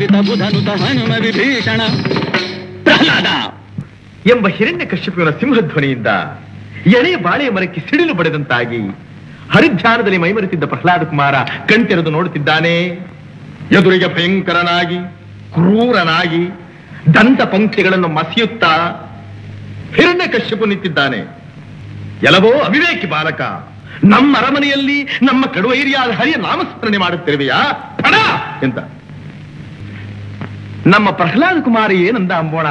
ಸೇವಿತ ಬುಧನುತ ಹನುಮ ವಿಭೀಷಣ ಪ್ರಹ್ಲಾದ ಎಂಬ ಹಿರಣ್ಯ ಕಶ್ಯಪುವಿನ ಸಿಂಹಧ್ವನಿಯಿಂದ ಎಳೆಯ ಬಾಳೆಯ ಮರಕ್ಕೆ ಸಿಡಿಲು ಬಡಿದಂತಾಗಿ ಹರಿಧ್ಯಾನದಲ್ಲಿ ಮೈಮರೆತಿದ್ದ ಪ್ರಹ್ಲಾದ ಕುಮಾರ ಕಣ್ತೆರೆದು ನೋಡುತ್ತಿದ್ದಾನೆ ಎದುರಿಗೆ ಭಯಂಕರನಾಗಿ ಕ್ರೂರನಾಗಿ ದಂತ ಪಂಕ್ತಿಗಳನ್ನು ಮಸಿಯುತ್ತಾ ಹಿರಣ್ಯ ಕಶ್ಯಪು ನಿಂತಿದ್ದಾನೆ ಎಲವೋ ಅವಿವೇಕಿ ಬಾಲಕ ನಮ್ಮ ಅರಮನೆಯಲ್ಲಿ ನಮ್ಮ ಕಡುವೈರಿಯಾದ ಹರಿಯ ನಾಮಸ್ಮರಣೆ ಮಾಡುತ್ತಿರುವೆಯಾ ಪಡ ಎಂತ ನಮ್ಮ ಪ್ರಹ್ಲಾದ ಕುಮಾರ ಏನಂದ ಅಂಬೋಣ